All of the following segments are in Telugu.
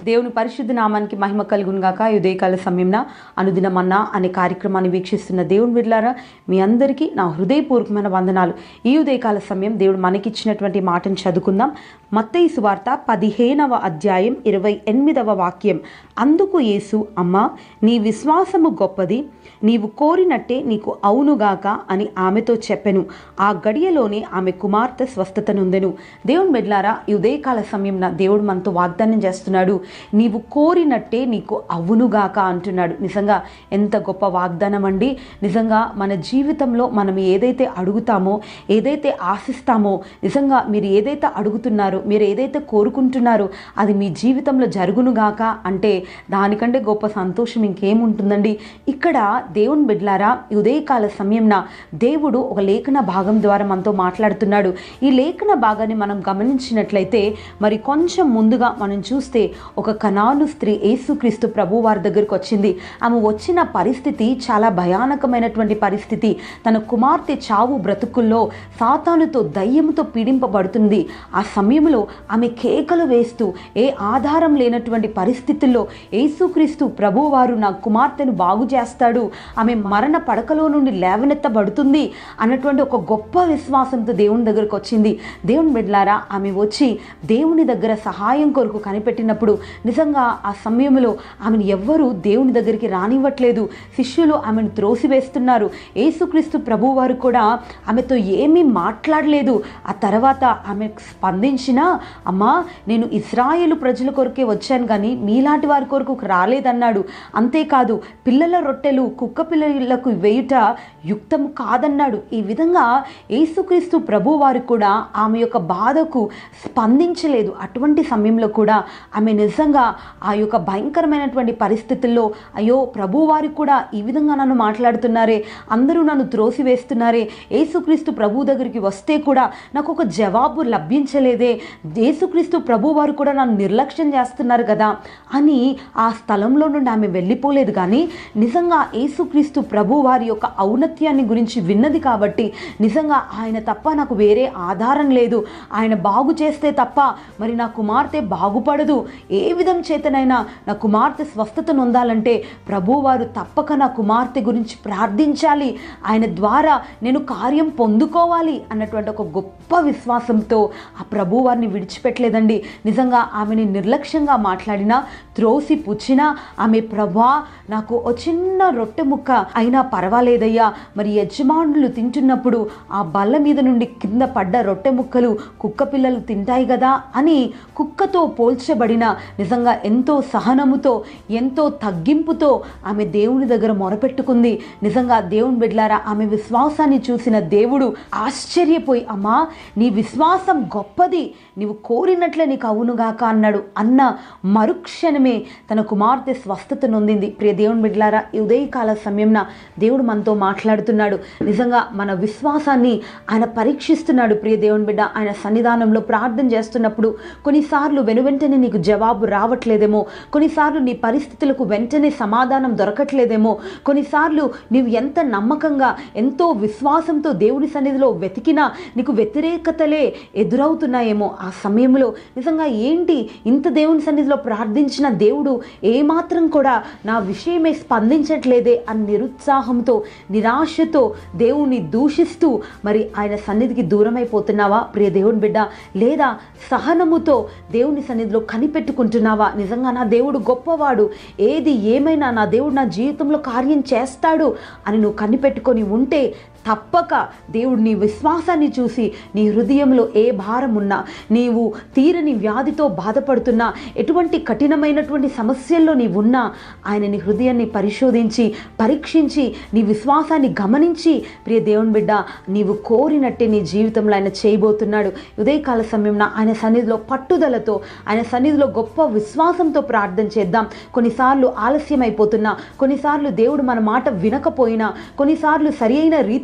దేవుని పరిశుద్ధ నామానికి మహిమ కలుగును గాక ఈ ఉదయకాల సమయంన అనుదినమన్నా అనే కార్యక్రమాన్ని వీక్షిస్తున్న దేవుని బిడ్లారా మీ అందరికీ నా హృదయపూర్వకమైన వందనాలు ఈ ఉదయకాల సమయం దేవుడు మనకిచ్చినటువంటి మాటను చదువుకుందాం మత్తయి సువార్త పదిహేనవ అధ్యాయం ఇరవై ఎనిమిదవ వాక్యం అందుకు యేసు అమ్మా నీ విశ్వాసము గొప్పది నీవు కోరినట్టే నీకు అవునుగాక అని ఆమెతో చెప్పెను ఆ గడియలోనే ఆమె కుమార్తె స్వస్థత నొందెను దేవుని బిడ్లారా ఈ ఉదయకాల సమయంన దేవుడు మనతో వాగ్దానం చేస్తున్నాడు నీవు కోరినట్టే నీకు అవునుగాక అంటున్నాడు నిజంగా ఎంత గొప్ప వాగ్దానం అండి నిజంగా మన జీవితంలో మనం ఏదైతే అడుగుతామో ఏదైతే ఆశిస్తామో నిజంగా మీరు ఏదైతే అడుగుతున్నారో మీరు ఏదైతే కోరుకుంటున్నారో అది మీ జీవితంలో జరుగునుగాక అంటే దానికంటే గొప్ప సంతోషం ఇంకేముంటుందండి ఇక్కడ దేవుని బిడ్లారా ఈ ఉదయకాల సమయంన దేవుడు ఒక లేఖన భాగం ద్వారా మనతో మాట్లాడుతున్నాడు ఈ లేఖన భాగాన్ని మనం గమనించినట్లయితే మరి కొంచెం ముందుగా మనం చూస్తే ఒక కనాను స్త్రీ యేసుక్రీస్తు ప్రభు వారి దగ్గరికి వచ్చింది ఆమె వచ్చిన పరిస్థితి చాలా భయానకమైనటువంటి పరిస్థితి తన కుమార్తె చావు బ్రతుకుల్లో సాతానుతో దయ్యముతో పీడింపబడుతుంది ఆ సమయంలో ఆమె కేకలు వేస్తూ ఏ ఆధారం లేనటువంటి పరిస్థితుల్లో యేసుక్రీస్తు ప్రభువారు నా కుమార్తెను బాగు చేస్తాడు ఆమె మరణ పడకలో నుండి లేవనెత్తబడుతుంది అన్నటువంటి ఒక గొప్ప విశ్వాసంతో దేవుని దగ్గరకు వచ్చింది దేవుని బిడ్లారా ఆమె వచ్చి దేవుని దగ్గర సహాయం కొరకు కనిపెట్టినప్పుడు నిజంగా ఆ సమయంలో ఆమెను ఎవ్వరూ దేవుని దగ్గరికి రానివ్వట్లేదు శిష్యులు ఆమెను త్రోసివేస్తున్నారు యేసుక్రీస్తు ప్రభువారు కూడా ఆమెతో ఏమీ మాట్లాడలేదు ఆ తర్వాత ఆమె స్పందించిన అమ్మా నేను ఇస్రాయేలు ప్రజల కొరకే వచ్చాను కానీ మీలాంటి వారి కొరకు రాలేదన్నాడు అంతేకాదు పిల్లల రొట్టెలు కుక్క పిల్లలకు వేయుట యుక్తము కాదన్నాడు ఈ విధంగా యేసుక్రీస్తు ప్రభు వారు కూడా ఆమె యొక్క బాధకు స్పందించలేదు అటువంటి సమయంలో కూడా ఆమె నిజంగా ఆ యొక్క భయంకరమైనటువంటి పరిస్థితుల్లో అయ్యో ప్రభు వారు కూడా ఈ విధంగా నన్ను మాట్లాడుతున్నారే అందరూ నన్ను త్రోసివేస్తున్నారే యేసుక్రీస్తు ప్రభు దగ్గరికి వస్తే కూడా నాకు ఒక జవాబు లభించలేదే యేసుక్రీస్తు ప్రభు వారు కూడా నన్ను నిర్లక్ష్యం చేస్తున్నారు కదా అని ఆ స్థలంలో నుండి ఆమె వెళ్ళిపోలేదు కానీ నిజంగా యేసుక్రీస్తు ప్రభు వారి యొక్క ఔన్నత్యాన్ని గురించి విన్నది కాబట్టి నిజంగా ఆయన తప్ప నాకు వేరే ఆధారం లేదు ఆయన బాగు చేస్తే తప్ప మరి నా కుమార్తె బాగుపడదు ఏ విధం చేతనైనా నా కుమార్తె స్వస్థత నొందాలంటే ప్రభువారు తప్పక నా కుమార్తె గురించి ప్రార్థించాలి ఆయన ద్వారా నేను కార్యం పొందుకోవాలి అన్నటువంటి ఒక గొప్ప విశ్వాసంతో ఆ ప్రభువారిని విడిచిపెట్టలేదండి నిజంగా ఆమెని నిర్లక్ష్యంగా మాట్లాడినా త్రోసి పుచ్చినా ఆమె ప్రభా నాకు ఓ చిన్న రొట్టె ముక్క అయినా పర్వాలేదయ్యా మరి యజమానులు తింటున్నప్పుడు ఆ బల్ల మీద నుండి కింద పడ్డ రొట్టె ముక్కలు కుక్క పిల్లలు తింటాయి కదా అని కుక్కతో పోల్చబడిన నిజంగా ఎంతో సహనముతో ఎంతో తగ్గింపుతో ఆమె దేవుని దగ్గర మొరపెట్టుకుంది నిజంగా దేవుని బిడ్లారా ఆమె విశ్వాసాన్ని చూసిన దేవుడు ఆశ్చర్యపోయి అమ్మా నీ విశ్వాసం గొప్పది నీవు కోరినట్లే నీకు అవునుగాక అన్నాడు అన్న మరుక్షణమే తన కుమార్తె స్వస్థత నొందింది ప్రియ దేవుని బిడ్లారా ఈ ఉదయకాల సమయంన దేవుడు మనతో మాట్లాడుతున్నాడు నిజంగా మన విశ్వాసాన్ని ఆయన పరీక్షిస్తున్నాడు ప్రియ దేవుని బిడ్డ ఆయన సన్నిధానంలో ప్రార్థన చేస్తున్నప్పుడు కొన్నిసార్లు వెనువెంటనే నీకు జవాబు రావట్లేదేమో కొన్నిసార్లు నీ పరిస్థితులకు వెంటనే సమాధానం దొరకట్లేదేమో కొన్నిసార్లు నీవు ఎంత నమ్మకంగా ఎంతో విశ్వాసంతో దేవుని సన్నిధిలో వెతికినా నీకు వ్యతిరేకతలే ఎదురవుతున్నాయేమో ఆ సమయంలో నిజంగా ఏంటి ఇంత దేవుని సన్నిధిలో ప్రార్థించిన దేవుడు ఏమాత్రం కూడా నా విషయమే స్పందించట్లేదే అని నిరుత్సాహంతో నిరాశతో దేవుని దూషిస్తూ మరి ఆయన సన్నిధికి దూరం అయిపోతున్నావా ప్రియ దేవుని బిడ్డ లేదా సహనముతో దేవుని సన్నిధిలో కనిపెట్టుకుంటున్నావా నిజంగా నా దేవుడు గొప్పవాడు ఏది ఏమైనా నా దేవుడు నా జీవితంలో కార్యం చేస్తాడు అని నువ్వు కనిపెట్టుకొని ఉంటే తప్పక దేవుడు నీ విశ్వాసాన్ని చూసి నీ హృదయంలో ఏ భారం ఉన్నా నీవు తీరని వ్యాధితో బాధపడుతున్నా ఎటువంటి కఠినమైనటువంటి సమస్యల్లో నీవున్నా ఆయన నీ హృదయాన్ని పరిశోధించి పరీక్షించి నీ విశ్వాసాన్ని గమనించి ప్రియ దేవుని బిడ్డ నీవు కోరినట్టే నీ జీవితంలో ఆయన చేయబోతున్నాడు ఉదయకాల సమయంలో ఆయన సన్నిధిలో పట్టుదలతో ఆయన సన్నిధిలో గొప్ప విశ్వాసంతో ప్రార్థన చేద్దాం కొన్నిసార్లు ఆలస్యం అయిపోతున్నా కొన్నిసార్లు దేవుడు మన మాట వినకపోయినా కొన్నిసార్లు సరి అయిన రీతిలో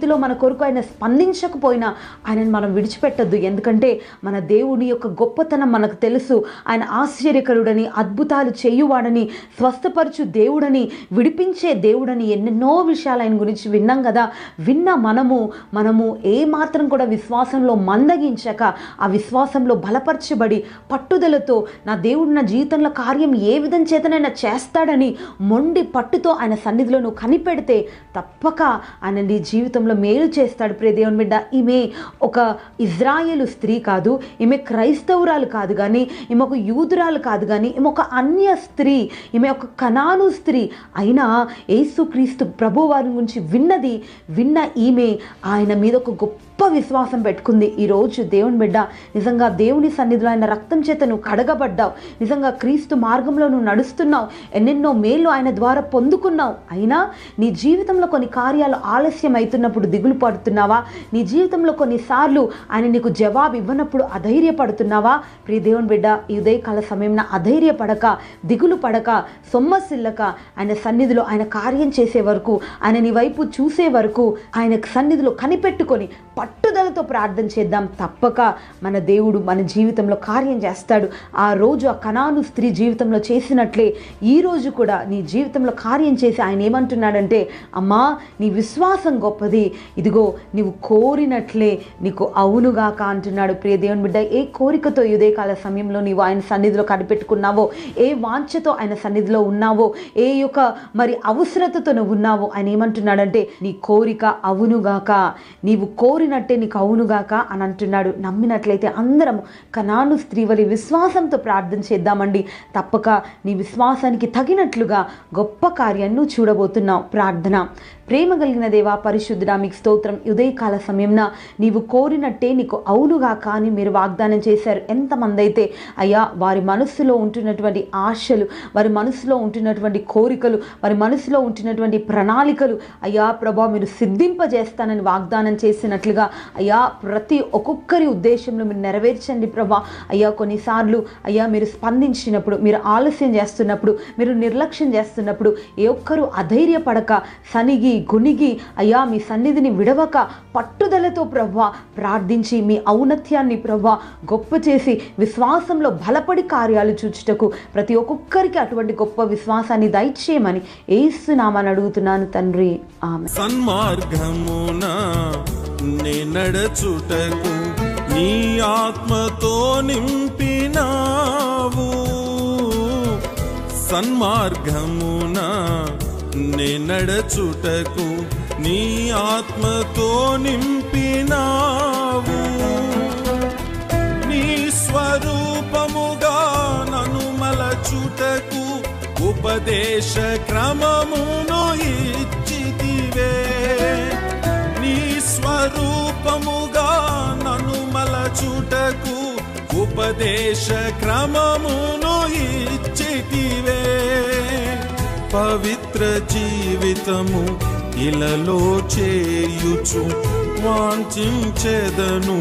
పరిస్థితిలో మన కొరకు ఆయన స్పందించకపోయినా ఆయనను మనం విడిచిపెట్టద్దు ఎందుకంటే మన దేవుని యొక్క గొప్పతనం మనకు తెలుసు ఆయన ఆశ్చర్యకరుడని అద్భుతాలు చేయువాడని స్వస్థపరచు దేవుడని విడిపించే దేవుడని ఎన్నెన్నో విషయాలు ఆయన గురించి విన్నాం కదా విన్న మనము మనము ఏ మాత్రం కూడా విశ్వాసంలో మందగించక ఆ విశ్వాసంలో బలపరచబడి పట్టుదలతో నా దేవుడు నా జీవితంలో కార్యం ఏ విధం చేతనైనా చేస్తాడని మొండి పట్టుతో ఆయన సన్నిధిలో నువ్వు కనిపెడితే తప్పక ఆయన నీ జీవితంలో మేలు చేస్తాడు ప్రియ దేవుని బిడ్డ ఈమె ఒక ఇజ్రాయేలు స్త్రీ కాదు ఈమె క్రైస్తవురాలు కాదు కానీ ఈమె ఒక యూదురాలు కాదు కానీ ఈమె ఒక అన్య స్త్రీ ఈమె ఒక కనాను స్త్రీ అయినా యేసుక్రీస్తు ప్రభు వారి గురించి విన్నది విన్న ఈమె ఆయన మీద ఒక గొప్ప విశ్వాసం పెట్టుకుంది ఈరోజు దేవుని బిడ్డ నిజంగా దేవుని సన్నిధిలో ఆయన రక్తం చేత నువ్వు కడగబడ్డావు నిజంగా క్రీస్తు మార్గంలో నువ్వు నడుస్తున్నావు ఎన్నెన్నో మేలు ఆయన ద్వారా పొందుకున్నావు అయినా నీ జీవితంలో కొన్ని కార్యాలు ఆలస్యం అవుతున్నప్పుడు దిగులు పడుతున్నావా నీ జీవితంలో కొన్నిసార్లు ఆయన నీకు జవాబు ఇవ్వనప్పుడు అధైర్యపడుతున్నావా ప్రియ దేవుని బిడ్డ ఈ ఉదయకాల సమయంలో అధైర్యపడక దిగులు పడక సొమ్మసిల్లక ఆయన సన్నిధిలో ఆయన కార్యం చేసే వరకు ఆయన నీ వైపు చూసే వరకు ఆయన సన్నిధిలో కనిపెట్టుకొని పట్టుదలతో ప్రార్థన చేద్దాం తప్పక మన దేవుడు మన జీవితంలో కార్యం చేస్తాడు ఆ రోజు ఆ కణాను స్త్రీ జీవితంలో చేసినట్లే ఈ రోజు కూడా నీ జీవితంలో కార్యం చేసి ఆయన ఏమంటున్నాడంటే అమ్మా నీ విశ్వాసం గొప్పది ఇదిగో నీవు కోరినట్లే నీకు అవునుగాక అంటున్నాడు ప్రియ దేవుని బిడ్డ ఏ కోరికతో ఈ ఉదయకాల సమయంలో నీవు ఆయన సన్నిధిలో కనిపెట్టుకున్నావో ఏ వాంఛతో ఆయన సన్నిధిలో ఉన్నావో ఏ యొక్క మరి అవసరతతో నువ్వు ఉన్నావో ఆయన ఏమంటున్నాడంటే నీ కోరిక అవునుగాక నీవు కోరినట్టే నీకు అవునుగాక అని అంటున్నాడు నమ్మినట్లయితే అందరం కనాను స్త్రీ వలి విశ్వాసంతో ప్రార్థన చేద్దామండి తప్పక నీ విశ్వాసానికి తగినట్లుగా గొప్ప కార్యాన్ని నువ్వు చూడబోతున్నావు ప్రార్థన ప్రేమ కలిగిన దేవా పరిశుద్ధుడా మీకు స్తోత్రం ఉదయకాల సమయంన నీవు కోరినట్టే నీకు అవునుగా కానీ మీరు వాగ్దానం చేశారు ఎంతమంది అయితే అయ్యా వారి మనస్సులో ఉంటున్నటువంటి ఆశలు వారి మనసులో ఉంటున్నటువంటి కోరికలు వారి మనసులో ఉంటున్నటువంటి ప్రణాళికలు అయ్యా ప్రభా మీరు సిద్ధింపజేస్తానని వాగ్దానం చేసినట్లుగా అయ్యా ప్రతి ఒక్కొక్కరి ఉద్దేశంలో మీరు నెరవేర్చండి ప్రభా అయ్యా కొన్నిసార్లు అయ్యా మీరు స్పందించినప్పుడు మీరు ఆలస్యం చేస్తున్నప్పుడు మీరు నిర్లక్ష్యం చేస్తున్నప్పుడు ఏ ఒక్కరు అధైర్యపడక సనిగి గునిగి అయ్యా మీ సన్నిధిని విడవక పట్టుదలతో ప్రభా ప్రార్థించి మీ ఔన్నత్యాన్ని ప్రభా గొప్ప చేసి విశ్వాసంలో బలపడి కార్యాలు చూచుటకు ప్రతి ఒక్కొక్కరికి అటువంటి గొప్ప విశ్వాసాన్ని దయచేయమని ఏసునామని అడుగుతున్నాను తండ్రి ఆమె సన్మార్గమున నే నడచుటకు నీ ఆత్మతో నింపినావు సన్మార్గమున నే నడచుటకు నీ ఆత్మతో నింపినావు నీ స్వరూపముగా నను మలచుటకు ఉపదేశ క్రమమును ఇచ్చితివే నీ స్వరూపముగా నను మలచుటకు ఉపదేశ క్రమమును ఇచ్చితివే పవిత్ర జీవితము ఇలలో చేయుచు వాంఛించెదను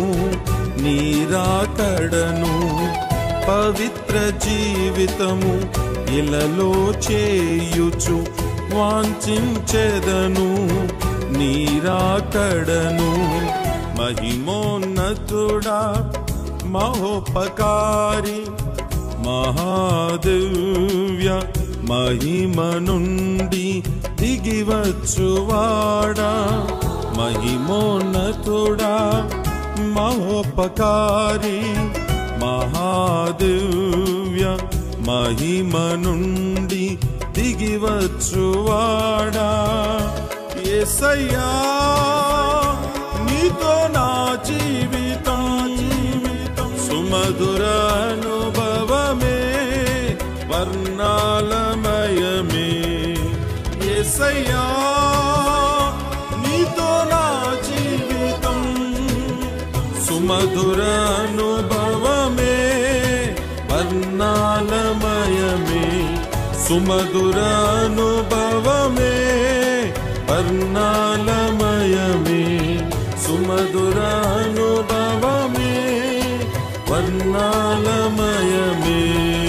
నీరాకడను పవిత్ర జీవితము ఇలలో చేయుచు వాంఛించెదను నీరాకడను మహిమోన్నతుడా మహోపకారి మహాదివ్య మహిమ నుండి దిగివచ్చువాడా మహిమోన్నతుడా మహోపకారి మహాదివ్య మహిమ నుండి దిగివచ్చువాడా ఎసయ్యా నీతో నా జీవితం జీవితం సుమధుర అనుభవమే వర్ణాలమయమే ఎసయ్యా నీతో నా జీవితం సుమధుర అనుభవమే వర్ణాలమయమే సుమధుర అనుభవమే వర్ణాలమయమే సుమధుర అనుభవమే వర్ణాలమయమే